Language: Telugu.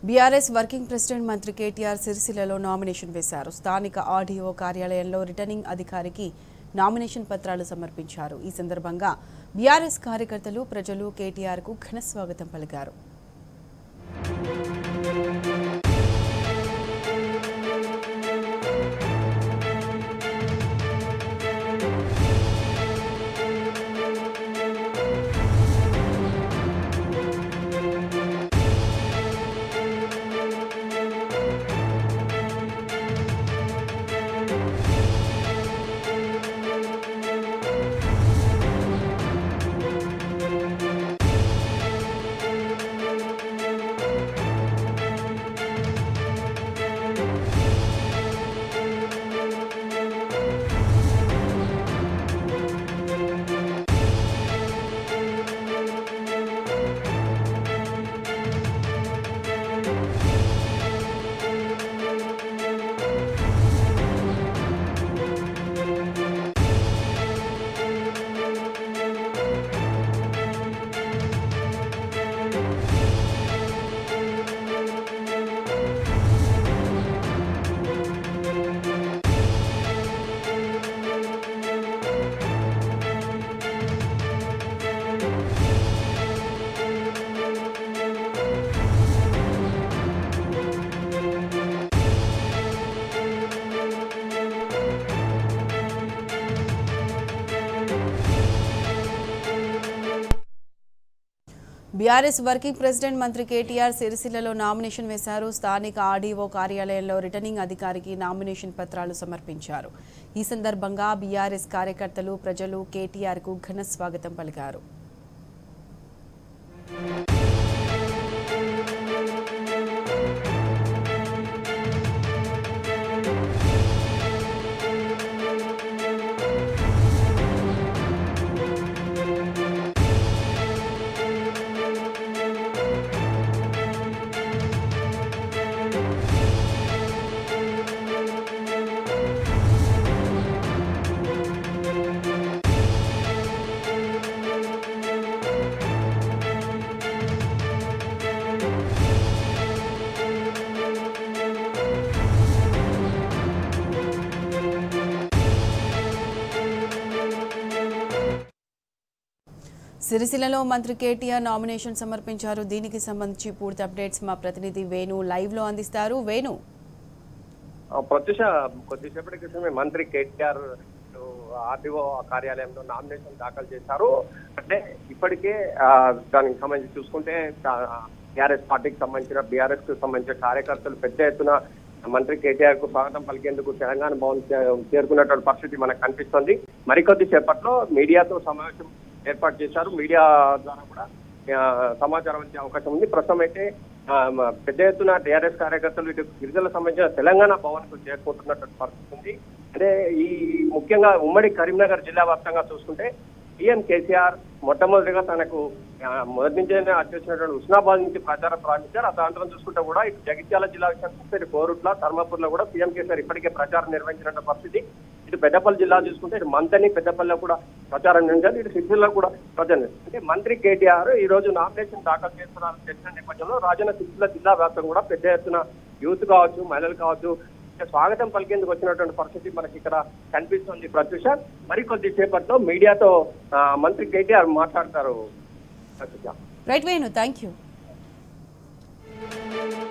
బీఆర్ఎస్ వర్కింగ్ ప్రెసిడెంట్ మంత్రి కేటీఆర్ సిరిసిల్లలో నామినేషన్ వేశారు స్థానిక ఆర్డీఓ కార్యాలయంలో రిటర్నింగ్ అధికారికి నామినేషన్ పత్రాలు సమర్పించారు ఈ సందర్భంగా బీఆర్ఎస్ కార్యకర్తలు ప్రజలు కేటీఆర్కు ఘన స్వాగతం పలికారు బీఆర్ఎస్ వర్కింగ్ ప్రెసిడెంట్ మంత్రి కేటీఆర్ సిరిసిల్లలో నామినేషన్ వేశారు స్థానిక ఆర్డీఓ కార్యాలయంలో రిటర్నింగ్ అధికారికి నామినేషన్ పత్రాలు సమర్పించారు ఈ సందర్భంగా బీఆర్ఎస్ కార్యకర్తలు ప్రజలు కేటీఆర్కు ఘన స్వాగతం పలికారు సిరిసిల్లలో మంత్రి కేటీఆర్ నామినేషన్ సమర్పించారు దీనికి సంబంధించి పూర్తి అప్డేట్స్ మా ప్రతినిధి వేణు లైవ్ లో అందిస్తారు వేణు ఆ, ప్రత్యూష కొద్దిసేపటి క్రితమే మంత్రి కేటీఆర్ ఆర్డీఓ కార్యాలయంలో నామినేషన్ దాఖలు చేశారు అంటే ఇప్పటికే ఆ, దానికి సంబంధించి చూసుకుంటే టీఆర్ఎస్ పార్టీకి సంబంధించిన బీఆర్ఎస్ కు సంబంధించిన కార్యకర్తలు పెద్ద ఎత్తున మంత్రి కేటీఆర్ కు స్వాగతం పలికేందుకు తెలంగాణ భవన్ చే- చేరుకున్నటువంటి పరిస్థితి మనకు కనిపిస్తుంది మరికొద్ది సేపట్లో మీడియాతో సమావేశం ఏర్పాటు చేశారు మీడియా ద్వారా కూడా ఆ, సమాచారం ఇచ్చే అవకాశం ఉంది ప్రస్తుతం అయితే ఆ, మ- పెద్ద ఎత్తున టీఆర్ఎస్ కార్యకర్తలు ఇటు గిరిజనులకు సంబంధించిన తెలంగాణ భవన్ కు చేరుకుంటున్నటువంటి పరిస్థితి ఉంది అంటే ఈ ముఖ్యంగా ఉమ్మడి కరీంనగర్ జిల్లా వ్యాప్తంగా చూసుకుంటే సీఎం కేసీఆర్ మొట్టమొదటిగా తనకు ఆ, మొదటి నుంచే వచ్చేసినటువంటి ఉస్నాబాద్ నుంచి ప్రచారం ప్రారంభించారు ఆ సాయంత్రం చూసుకుంటే కూడా ఇటు జగిత్యాల జిల్లా విషయానికి వస్తే ఇటు కోరుట్ల ధర్మపూర్లో కూడా సీఎం కేసీఆర్ ఇప్పటికే ప్రచారం నిర్వహించినటువంటి పరిస్థితి ఇటు పెద్దపల్లి జిల్లా చూసుకుంటే ఇటు మంతని పెద్దపల్లిలో కూడా ప్రచారం నిర్వహించారు ఇటు సిరిసిల్లో కూడా ప్రచారం నిర్వహించారు. అంటే మంత్రి కేటీఆర్ ఈ రోజు నామినేషన్ దాఖలు చేస్తున్నారని తెలిసిన నేపథ్యంలో రాజన్న సిరిసిల్ల జిల్లా వ్యాప్తంగా కూడా పెద్ద ఎత్తున యూత్ కావచ్చు మహిళలు కావచ్చు అంటే స్వాగతం పలికేందుకు వచ్చినటువంటి పరిస్థితి మనకి ఇక్కడ కనిపిస్తుంది ప్రత్యూష మరి కొద్ది సేపట్లో మీడియాతో ఆ, మంత్రి కేటీఆర్ మాట్లాడతారు Pratyusha right Venu thank you